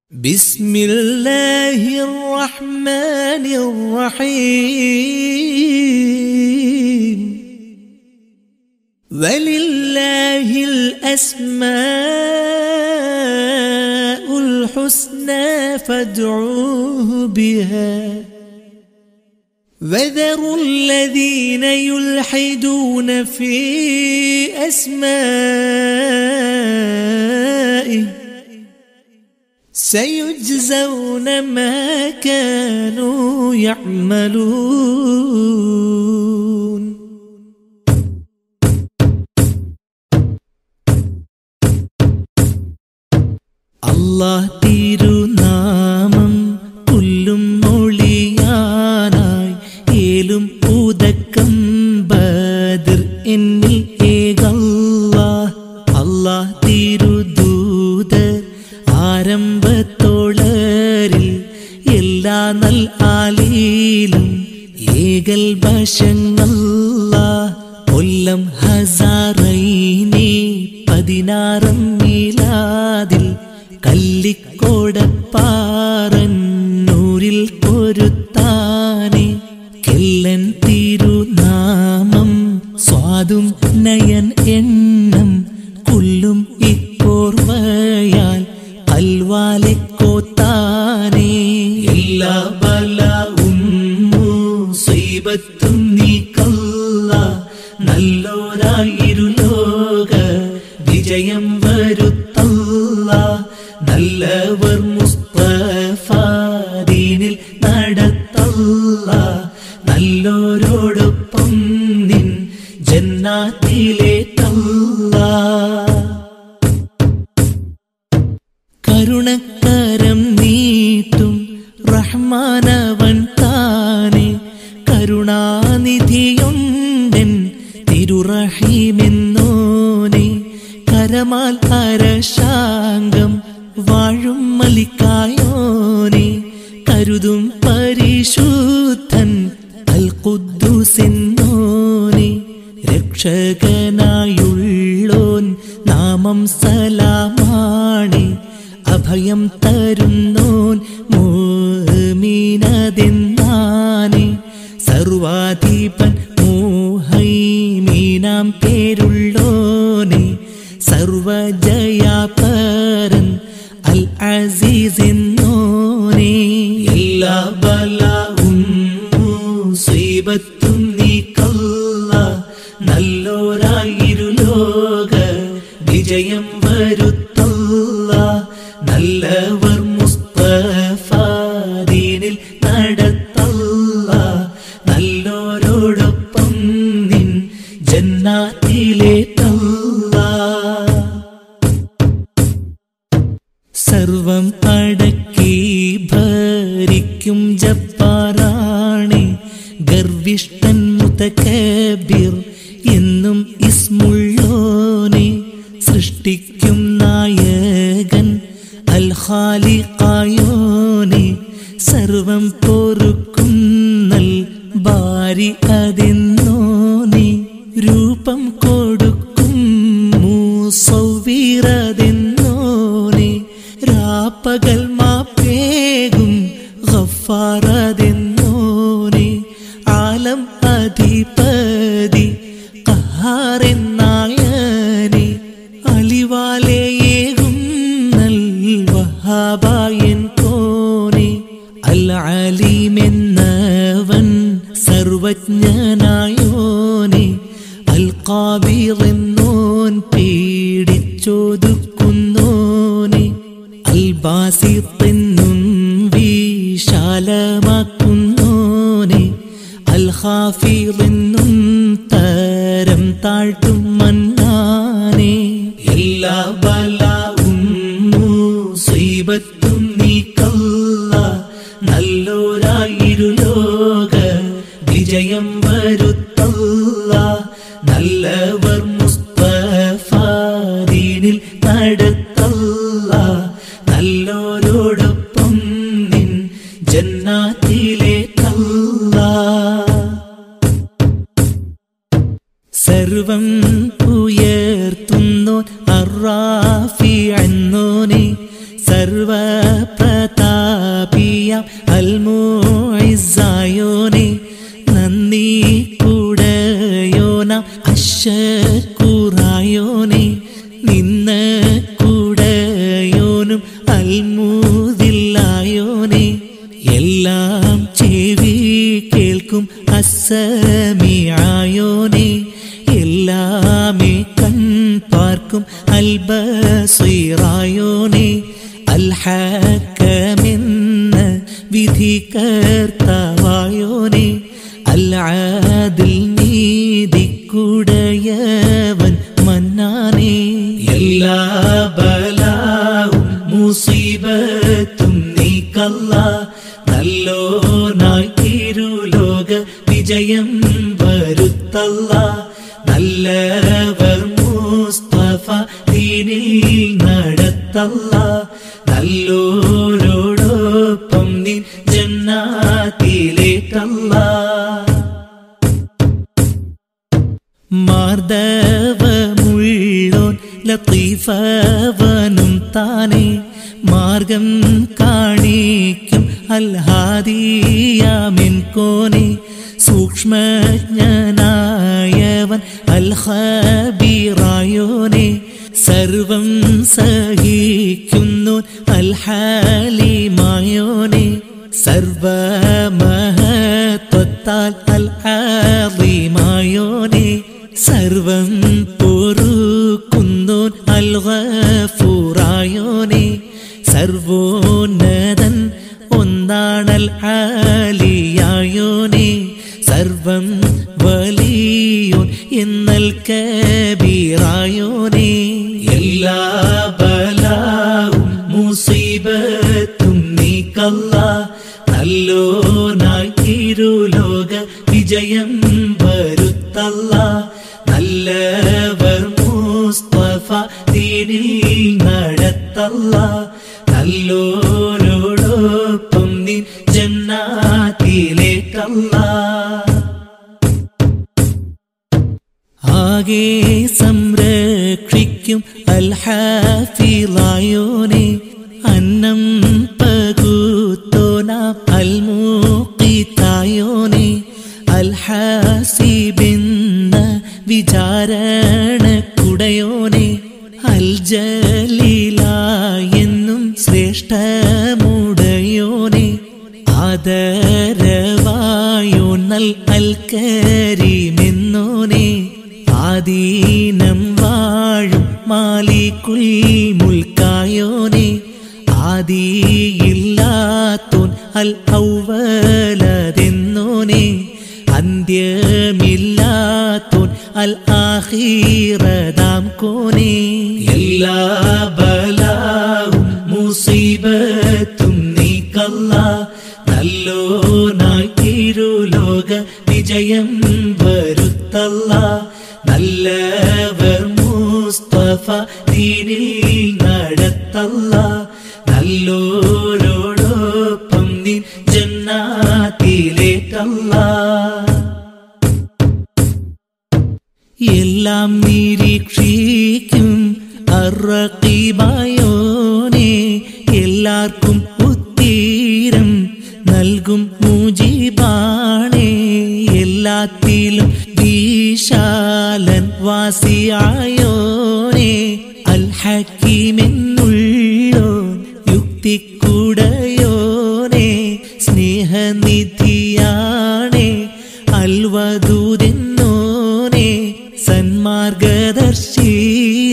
بسم الله الرحمن الرحيم ولله الأسماء الحسنى فادعوه بها وذروا الذين يلحدون في أسمائه سيجزون ما كانوا يعملون അല്ലാഹ് തിരുനാമം പുല്ലും മൊഴിയാനായി ഏലും ഉദക്കം ബദർ എന്നിൽ ഏകല്ലാഹ് അല്ലാഹ് തിരുദൂതർ ആരംഭത്തോളരിൽ എല്ലാ നൽ ആലീലും ഏകൽ വശങ്ങല്ല കൊല്ലം ഹസാറൈനെ പതിനാറാം മീലാതിൽ കല്ലിക്കോടപ്പാറന്നൂരിൽ പൊരുത്താനെ കെല്ലൻ തിരുനാമം സ്വാദും നയൻ എണ്ണം കുല്ലും ഇക്കോർവയാൽ അൽവാലെ കോത്താനെ എല്ലാ ബലവും മുസീബത്തും നീക്കല്ല നല്ലോരായിരു ലോക വിജയം വരുത്തല്ല നല്ലവർ മുസ്തഫാദീനിൽ നടത്തല്ല നല്ലോരോടൊപ്പം നിൻ ജന്നാത്തിലെ തല്ല കരുണക്കരം നീട്ടും റഹ്മാനവൻ താനെ കരുണാനിധിയുണ്ടൻ തിരുറഹീമെന്നോനെ കരമാൽ അരശാങ്കം വാഴും മലിക്കായോനെ കരുതും പരിശുദ്ധൻ അൽ ഖുദ്ദൂസെന്നോനെ രക്ഷകനായുള്ളോൻ നാമം സലാമാണി അഭയം തരുന്നോൻ മോമീനതെന്നാനെ സർവാധിപൻ മോഹൈമീനാം പേരുള്ളോനെ സർവജയാപരൻ അൽ അസീസ് എന്നോനെ എല്ലാ ബലവും മുസീബത്തും നീക്കല്ല നല്ലോരായിരു ലോക വിജയം വരുത്തല്ല നല്ലവർ മുസ്തഫാദീനിൽ നടത്തല്ല നല്ലോരോടൊപ്പം നിൻ ജന്നാത്തിലെ തല്ല സർവം അടക്കി ഭരിക്കും ജപ്പാറാണെ ഗർവിഷ്ടൻ മുതകബിർ എന്നും ഇസ്മുള്ളോനെ സൃഷ്ടിക്കും നായകൻ അൽ ഖാലിഖായോനെ സർവം പൊറുക്കും നൽ ബാരി അതെന്നോനെ രൂപം കൊടുക്കും മൂസൗവീറതെന്നോനെ രാപ്പകൽ മാപ്പേകും ഗഫാറതെന്നോനെ ആലം അധിപതി കഹാറെന്നായനെ അലിവാലയേകും നൽ വഹാബായൻ കോനെ അൽ അലീമെന്നവൻ സർവജ്ഞനായോനെ അൽ കാബീറെന്നോൻ പീഡിച്ചൊതുക്കുന്നോനെ അൽ ബാസിത്തെന്നും വിശാലമാക്കുന്നോനെ അൽ ഹാഫീറെന്നും തരം താഴ്ത്തും മന്നാനെ എല്ലാ ബലവും മുസീബത്തും നീക്കല്ല നല്ലോരായിരു ലോക വിജയം വരുത്തല്ല നല്ലവർ മുസ്തഫാദീനിൽ നടത്തല്ല നല്ലോരോടൊപ്പം നിൻ ജന്നാത്തിലെ തല്ല സർവം ഉയർത്തുന്നോൻ അറാഫി എന്നോനെ സർവപ്രതാപിയാം അൽമോയിസായോനെ നന്ദി കൂടയോനാം അശക്കുറായോനെ നിന്ന് കൂടയോനും അൽമൂതില്ലായോനെ എല്ലാം ചെവി കേൾക്കും അസമിയായോനെ എല്ലാമേ കൺ പാർക്കും അൽബസീറായോനെ അൽഹക്കമെന്ന് വിധികർത്താവായോനെ അൽആദിൽ നീതിക്കുടയവൻ മന്നാനേ എല്ലാ ബലാവും മുസീബത്തും നീക്കല്ല നല്ലോനായി തിരുലോക വിജയം വരുത്തല്ല നല്ലവർ മുസ്തഫ ദീനിൽ നടത്തല്ല നല്ലോരോടൊപ്പം നീ ജന്നാത്തിലേക്കല്ല മാർദവമുള്ളോൻ ലത്തീഫവനും താനെ മാർഗം കാണിക്കും അൽഹാദിയാമിൻ കോനെ സൂക്ഷ്മജ്ഞനായവൻ അൽഹബീറായോനെ സർവം സഹിക്കുന്നോൻ അൽഹാലിമായോനെ സർവമഹത്വത്താൽ അൽ ആദിമായോനെ സർവം പൊറുക്കുന്നോൻ അൽ ഗഫൂറായോനെ സർവോന്നതൻ ഒന്നാണൽ ആലിയായോനെ സർവം വലിയോൻ എന്നൽ കബീറായോനെ എല്ലാ ബലാവും മുസീബത്തും നീക്കല്ല നല്ലോനായി ഇരുലോക വിജയം വരുത്തല്ല നല്ലവർ മുസ്തഫ ദീനിൽ നടത്തല്ല നല്ലോരോടൊപ്പം നീ ജന്നാത്തിലേക്കല്ല ആകെ സംരക്ഷിക്കും അൽഹാഫിലായോനെ അന്നം പകുത്തോനാം അൽമൂക്കിത്തായോനെ അൽഹാസിബിന്ന വിചാരണക്കുടയോനെ അൽജലീലായെന്നും ശ്രേഷ്ഠമുടയോനെ ആദരവായോന്നൽ അൽക്കരിമെന്നോനെ ആദീനം വാഴും മാലിക്കുൽ മുൽക്കായോനെ ആദിയില്ലാത്തോൻ അൽ ഔവലതെന്നോനെ അന്ത്യമില്ലാത്തോൻ അൽ ആഹീറതാം കോനെ എല്ലാ ബലാവും മുസീബത്തും നീക്കല്ല നല്ലോനായി തിരുലോക വിജയം വരുത്തല്ല നല്ലവർ മുസ്തഫ ദീനിൽ നടത്തല്ല നല്ലോരോടൊപ്പം നീ ജന്നാത്തിലേക്കല്ല എല്ലാം നിരീക്ഷിക്കും അറക്കീബായോനെ എല്ലാവർക്കും ഉത്തീരം നൽകും മുജീബാണേ എല്ലാത്തിലും വിശാലൻ വാസിയായോനെ അൽ ഹക്കീമെന്നുള്ളോൻ യുക്തിക്കുടയോനെ സ്നേഹനിധിയാണേ അൽവദൂതെന്നോനെ സന്മാർഗദർശിയ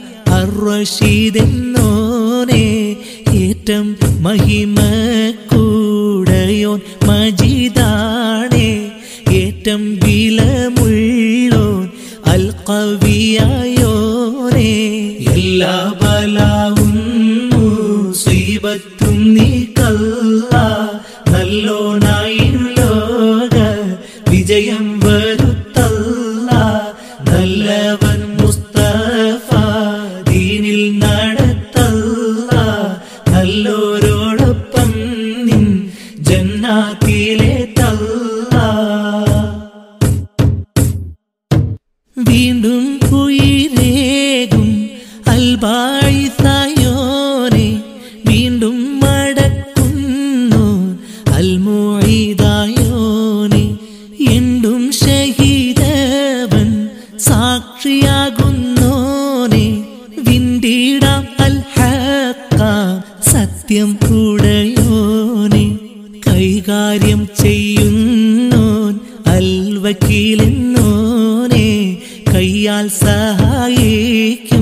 അർഷീതെന്നോനെ ഏറ്റം മഹിമ കൂടയോൻ മജിദാണേ ഏറ്റം വിലമുള്ളോൻ അൽ കവിയായോനെ എല്ലാ ബലാവും മുസീബത്തും നീക്കല്ല നല്ലോനായി ലോക വിജയം വരുത്തല്ല നല്ലവൻ മുസ്തഫ ദീനിൽ നടത്തല്ല നല്ലോരോടൊപ്പം നിൻ ജന്നാത്തിലെ തല്ല വീണ്ടും ഉയരേകും അൽബായിസായോനെ സത്യം ഉടയോനെ കൈകാര്യം ചെയ്യുന്നോൻ അൽവക്കീലെന്നോനെ കയ്യാൽ സഹായിക്കും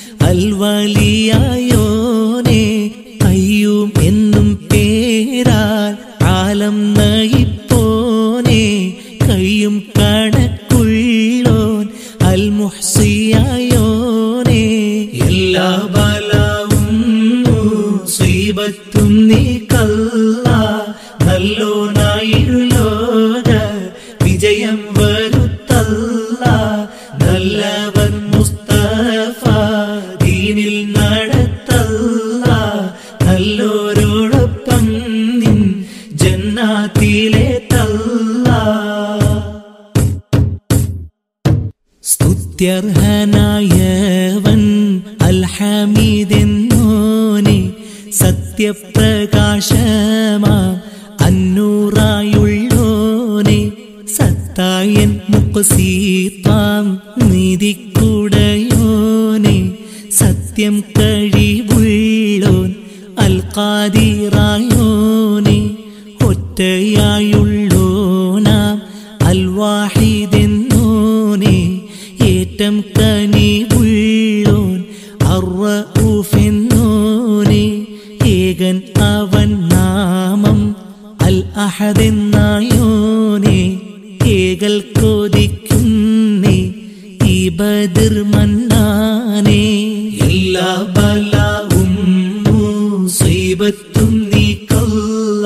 അൽവലിയായോനെ അയ്യും എന്നും പേരാൽ ആലം നയിപ്പോനെ കയ്യും കണക്കുള്ളോൻ അൽ മുഹ്സിയായോനെ എല്ലാ ബലവും മുസീബത്തും നീ കല്ല നല്ലോനായിരുലോക വിജയം വരുത്തല്ല നല്ലവൻ മുസ്തഫ ദീനിൽ നടത്തല്ല നല്ലോരോടൊപ്പം നിൻ ജന്നാത്തിലെ തല്ല സ്തുത്യർഹനായവൻ അൽഹമീദെന്നോനെ സത്യപ്രകാശമാ അന്നൂറായുള്ളോനെ സത്തായൻ മുഖസീത്താം നീതിക്കുടയോനെ സത്യം കഴിവുള്ളോൻ അൽക്കാതിറായോനെ ഒറ്റയായുള്ളോനാം അൽവാഹിദെന്നോനെ ഏറ്റം കനിവുള്ളോൻ അറൂഫെന്നോനെ ഏകൻ അവൻ നാമം അൽ അഹദെന്നായോനെ ഏകൽ കൊതിക്കുന്നേ ഈ ബദിർ മന്നാനെ എല്ലാ ബലാവും മുസീബത്തും നീ കൊല്ല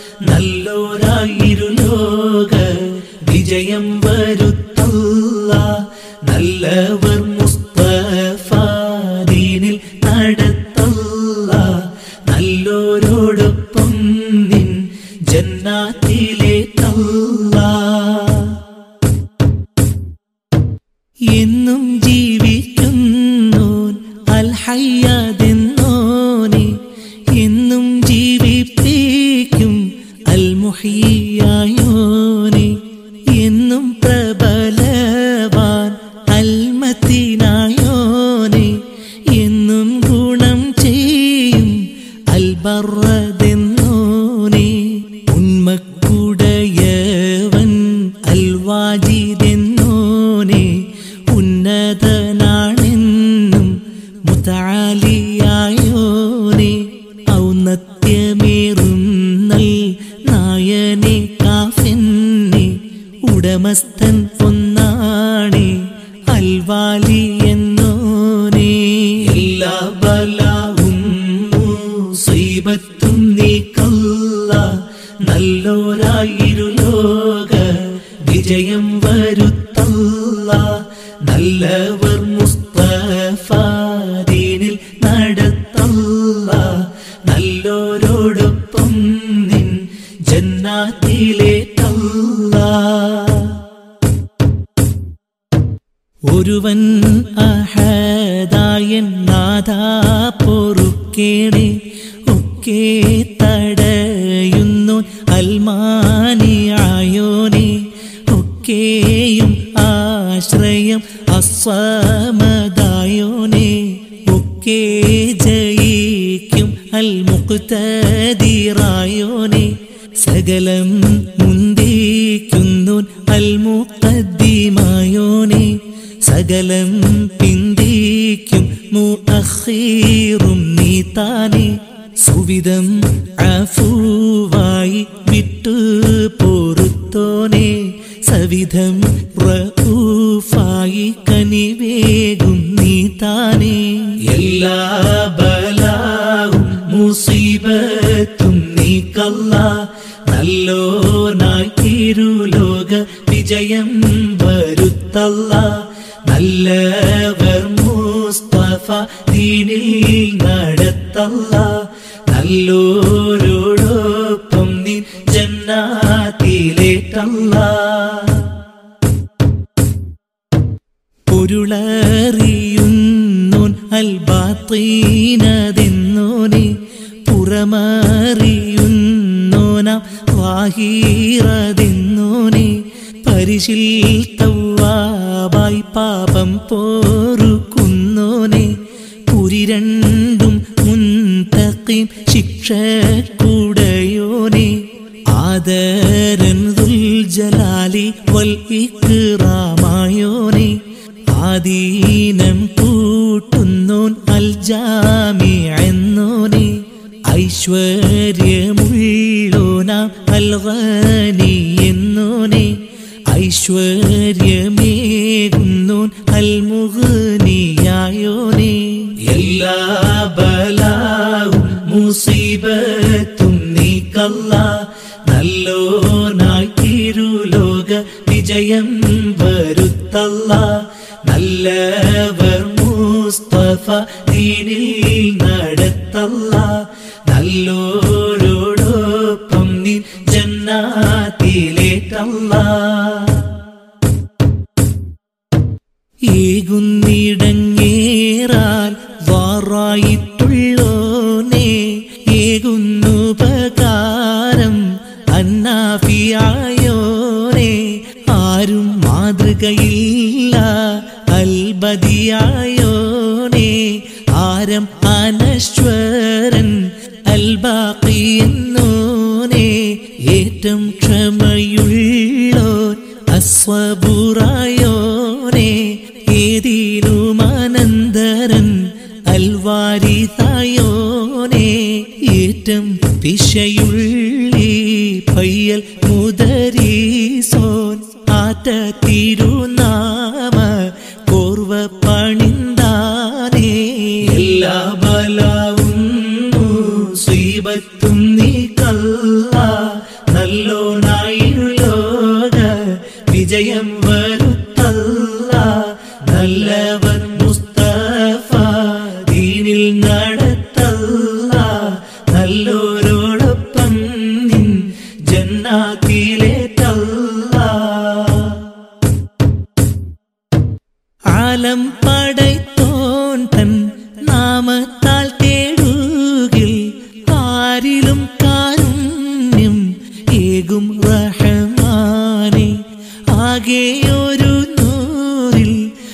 നല്ലോരായിരുലോക വിജയം വരുത്തല്ല നല്ലവർ മുസ്തഫ ദീനിൽ നടത്തല്ല നല്ലോരോടൊപ്പം നിൻ ജന്നാത്തിലെ തല്ല എന്നും ജീവിക്കുന്നോൻ അൽഹയ്യാതെന്നോനെ എന്നും ജീവിപ്പിക്കും അൽ മുഹിയായോനെ എന്നും പ്രബലവാൻ അൽമത്തിനായോനെ എന്നും ഗുണം ചെയ്യും അൽബറതെന്നോനെ ഉന്മക്കുടയവൻ അൽവാജിതെന്നോനെ ഉന്നതനാണെന്നും മുതാലിയായോനെ ഔന്നത്യമേറുന്നൽ നായനെ കാഫെന്നെ ഉടമസ്ഥൻ പൊന്നാണെ അൽവാലി എന്നോനെ എല്ലാ ബലാവും മുസീബത്തും നീ കല്ല നല്ലോരായിരുലോക വിജയം വരുത്തല്ല നല്ലവർ മുസ്തഫ ദീനിൽ നടത്തല്ല നല്ലോരോടൊപ്പം നിൻ ജന്നാത്തിലെ തല്ല ഒരുവൻ അഹദായൻ നാഥ പൊറുക്കേണേ ഒക്കെ തടയുന്നു അൽമാനിയായോനെ ഒക്കെയും ആശ്രയം അസ്വമദായോനെ ഒക്കെ ജയിക്കും അൽ മുക്തദിറായോനെ സകലം മുന്തിക്കുന്നു അൽ മുഖദ്ദിമായോനെ സകലം പിന്തിക്കും മുഅഖീറും നീ താനെ സുവിധം അഫുവായി വിട്ടു പൊറുത്തോനെ സവിധം റഊഫായി കനിവേകും നീ താനെ എല്ലാ ബലാവും മുസീബത്തും നീ കല്ല നല്ലോനായി ഇരുലോക വിജയം വരുത്തല്ല നല്ലവർ മുസ്തഫ ദീനിൽ നടത്തല്ല നല്ലോരോടൊപ്പം നീ ജന്നാത്തിലേക്കല്ല പൊരുളറിയുന്നോൻ അൽബാത്തീനതെന്നോനെ പുറമറിയുന്നോനാം വാഹീറതെന്നോനെ പരിശിൽ തവാബായി പാപം പോറുക്കുന്നോനെ പുരി രണ്ടും മുന്തക്കീം ശിക്ഷക്കുടയോനെ ആദരൻ ദുൽജലാലി വൽ ഇക്റാമായോനെ ആദീനം കൂട്ടുന്നോൻ അൽ ജാമി എന്നോനെ ഐശ്വര്യമുള്ളോനാം അൽ ഗനി എന്നോനെ ഐശ്വര്യമേകുന്നോൻ അൽ മുഗ്നിയായോനെ എല്ലാ ബലാവും മുസീബത്തും നീക്കല്ല നല്ലോനായി തിരുലോക വിജയം വരുത്തല്ല നല്ലവർ മുസ്തഫ ദീനിൽ നടത്തല്ല നല്ലോരോടൊപ്പം നീ ജന്നാത്തിലേറ്റല്ല ഏകുന്നിടങ്ങേറാൽ വാറായിട്ടുള്ളോനെ ഏകുന്നുപകാരം അന്നാഫിയായോനെ ആരും മാതൃകയില്ല അൽബദിയായോനെ ആരം അനശ്വരൻ അൽബാക്കി എന്നോനെ ഏറ്റം ക്ഷമയുള്ളോൻ അസ്വബുറായോനെ ഏതീനുമാനന്ദരൻ അൽവാരിതായോനെ ഏറ്റം പിശയുള്ളി പയ്യൽ മുദരീസോൻ ആറ്റ തിരുനാമ കോർവ പണിന്താനേ എല്ലാ ബലാവും മുസീബത്തും നീ കല്ല നല്ലോനായിലോക വിജയം വരുത്തല്ല നല്ലവൻ മുസ്തഫ ദീനിൽ നടത്തല്ല നല്ലോരോടൊപ്പം നിൻ ജന്നാത്തിലേറ്റല്ല ആലം പടൈത്തോൻ തൻ നാമത്താൽ തേടുകിൽ ആരിലും കാരുണ്യം ഏകും റഹമാനെ ആകെയൊരു നൂറിൽ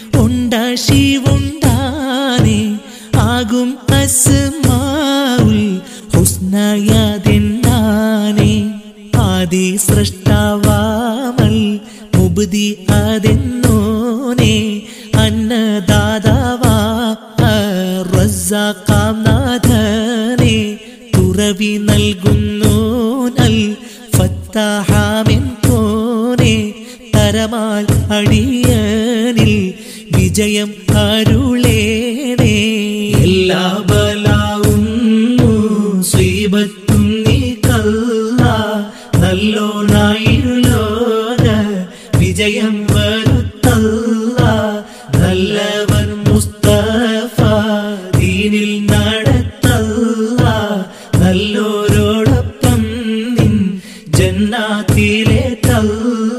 ഉണ്ടാശിവുണ്ടാനെ ആകും അസ്മാവുൽ ഹുസ്നയാതെന്നാനെ ആദി സൃഷ്ടാവാമൽ മുബുദി അതെന്നോനെ അന്നദാതാവാ റസാക്കാം നാഥനെ തുറവി നൽകുന്നോനൽ ഫത്താഹാമെൻ കോനെ തരമാൽ അടിയനിൽ വിജയം അരുളേണേ എല്ലാ ബലാവും മുസീബത്തും നീ കല്ല നല്ലോനായിലോക വിജയം വരുത്തല്ല നല്ലവൻ മുസ്തഫ ദീനിൽ നടത്തല്ല നല്ലോരോടൊപ്പം നിൻ ജന്നാത്തിലേറ്റല്ല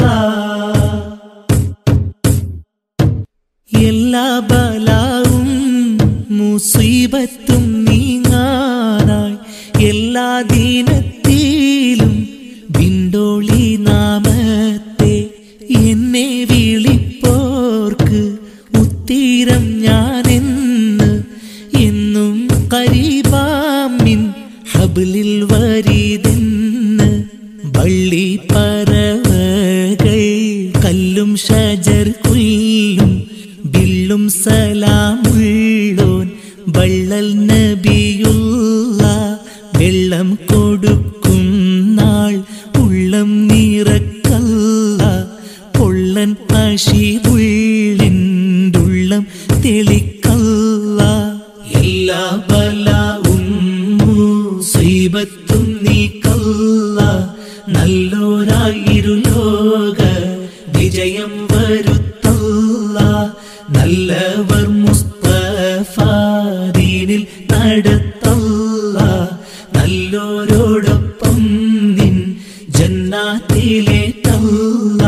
എല്ലാ ബലാവും മുസീബത്തും നീങ്ങാനായി എല്ലാ ദീനത്തിലും വിണ്ടോളി നാമത്തെ എന്നെ വിളിപ്പോർക്ക് ഉത്തീരം ഞാനെന്ന് എന്നും കരീബാമിൻ ഹബിലിൽ വരിതെന്ന് വള്ളി പറവകൾ കല്ലും ഷജർ കുല്ലും ബില്ലും സലാമുള്ളോൻ വള്ളൽ നബിയുള്ള വെള്ളം കൊടുക്കും നാൾ ഉള്ളം നിറക്കല്ല പൊള്ളൻ അശിവുള്ളിൻ്റുള്ളം തെളിക്കല്ല എല്ലാ ബലാവും മുസീബത്തും നീക്കല്ല നല്ലോരായിരുലോക വിജയം വരുത്തല്ല നല്ലവർ മുസ്തഫ ദീനിൽ നടത്തല്ല നല്ലോരോടൊപ്പം നിൻ ജന്നാത്തിലേറ്റല്ല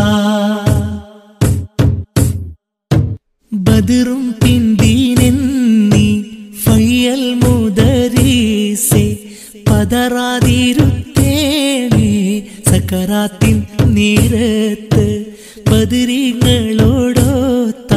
ബദറും പിന്തിനെന്നി ഫയ്യൽ മുദരീസെ പതറാതിരുത്തേണേ സക്കറാത്തിൻ നേരത്ത് ബദരിങ്ങളോടൊത്ത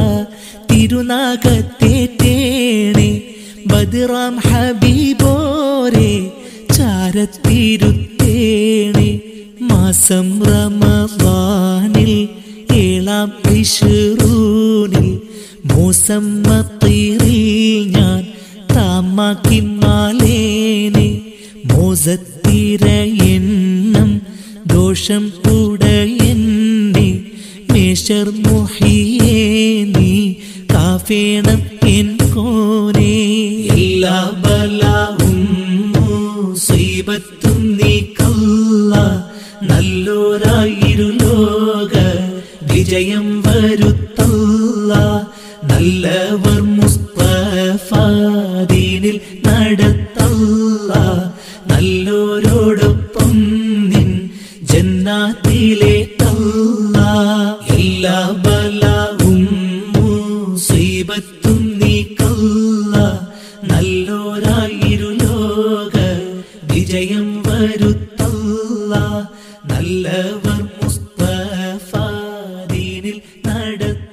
തിരുനാഗത്തേറ്റേണേ ബദറാം ഹബീബോരെ ചാരത്തിരുത്തേണേ മാസം റമവാനിൽ ഏളാം ഇഷറൂനിൽ മൂസമ്മത്തീറിൽ ഞാൻ താമാക്കി മാലേനെ മോസത്തിര എണ്ണം ദോഷം ഉടയെന്നെ മേശർ മുഹിയേ നീ കാഫേണം എൻ കോനെ എല്ലാ ബലാവും മുസീബത്തും നീ കല്ല നല്ലോരായിരു ലോക വിജയം വരുത്തല്ല നല്ലവർ മുസ്തഫാദീനിൽ നടത്തല്ല നല്ലോരോടൊപ്പം നിൻ ജന്നാത്തിലെ തല്ല എല്ലാ ബലാവും മുസീബത്തും നീ കല്ല നല്ലോരായിരു ലോക വിജയം വരുത്തല്ല നല്ലവർ മുസ്തഫാദീനിൽ നടത്ത